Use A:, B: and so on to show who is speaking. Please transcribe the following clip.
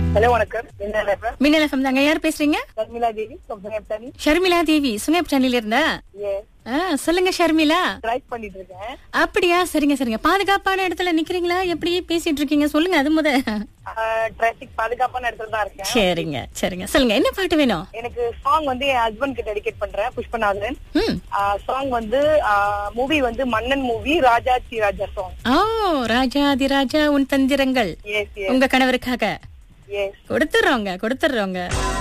A: hello வணக்கம் என்ன பேசுறேன்
B: மின்னல் எஃப்எம் தாங்க யார் பேசுறீங்க
A: சர்மிளா தேவி சொப்னி
B: ஷர்மிளா தேவி சுங்கப் சேனல்ல இருந்தா
A: ஏ
B: ஆ, சொல்லுங்க ஷர்மிளா
A: டிரைவ் பண்ணிட்டு இருக்கேன்
B: அப்படியா சரிங்க சரிங்க பாதுகாப்பான இடத்துல நிக்கிறீங்களா எப்படி பேசிட்டு இருக்கீங்க சொல்லுங்க அது முத
A: டிராபிக் பாதுகாப்பான இடத்துல தான் இருக்கேன்
B: சரிங்க சரிங்க சொல்லுங்க என்ன பாட்டு வேணும்
A: எனக்கு சாங் வந்து என் ஹஸ்பண்ட் கிட்ட டெடிகேட் பண்றேன் புஷ்பநாதன்
B: ம்
A: சாங் வந்து மூவி வந்து மன்னன் மூவி ராஜா சி ராஜா சாங்
B: ஓ ராஜாதி ராஜா உன் தந்திரங்கள்
A: எஸ் எஸ்
B: உங்க கணவருக்காக
A: எஸ்
B: கொடுத்துடுறோங்க கொடுத்துடுறோங்க